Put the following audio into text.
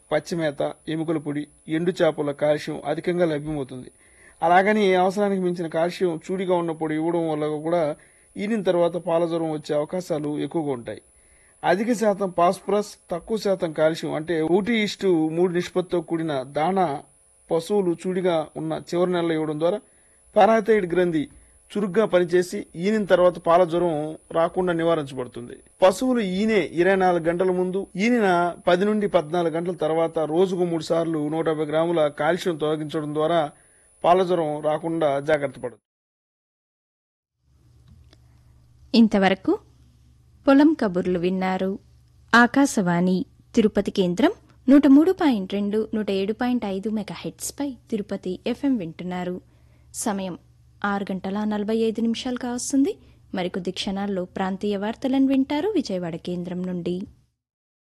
పచ్చిమేత ఎముకల పొడి ఎండు చేపల కాల్షియం అధికంగా లభ్యమవుతుంది అలాగని అవసరానికి మించిన కాల్షియం చూడిగా ఉన్న పొడి ఇవ్వడం వల్ల కూడా ఈనిన తర్వాత పాలజ్వరం వచ్చే అవకాశాలు ఎక్కువగా ఉంటాయి అధిక శాతం ఫాస్ఫరస్ తక్కువ శాతం కాల్షియం అంటే ఒకటి ఇష్టు మూడు నిష్పత్తితో కూడిన దాణా పశువులు చూడిగా ఉన్న చివరి నెలలో ఇవ్వడం ద్వారా పారాథైడ్ గ్రంథి చురుగ్గా పనిచేసి ఈనిన తర్వాత పాల జ్వరం రాకుండా నివారించబడుతుంది పశువులు ఈనే ఇరవై నాలుగు గంటల ముందు ఈనిన పది నుండి పద్నాలుగు గంటల తర్వాత రోజుకు మూడు సార్లు నూట యాభై గ్రాముల కాల్షియం తొలగించడం ద్వారా పాల జ్వరం రాకుండా జాగ్రత్త పడదు ఇంతవరకు పొలం కబుర్లు విన్నారు ఆకాశవాణి తిరుపతి కేంద్రం నూట మూడు పాయింట్ రెండు నూట ఏడు పాయింట్ ఐదు మెగాహెట్స్పై తిరుపతి ఎఫ్ఎం వింటున్నారు సమయం ఆరు గంటల నలభై ఐదు నిమిషాలు కావస్తుంది మరికొద్ది క్షణాల్లో ప్రాంతీయ వార్తలను వింటారు విజయవాడ కేంద్రం నుండి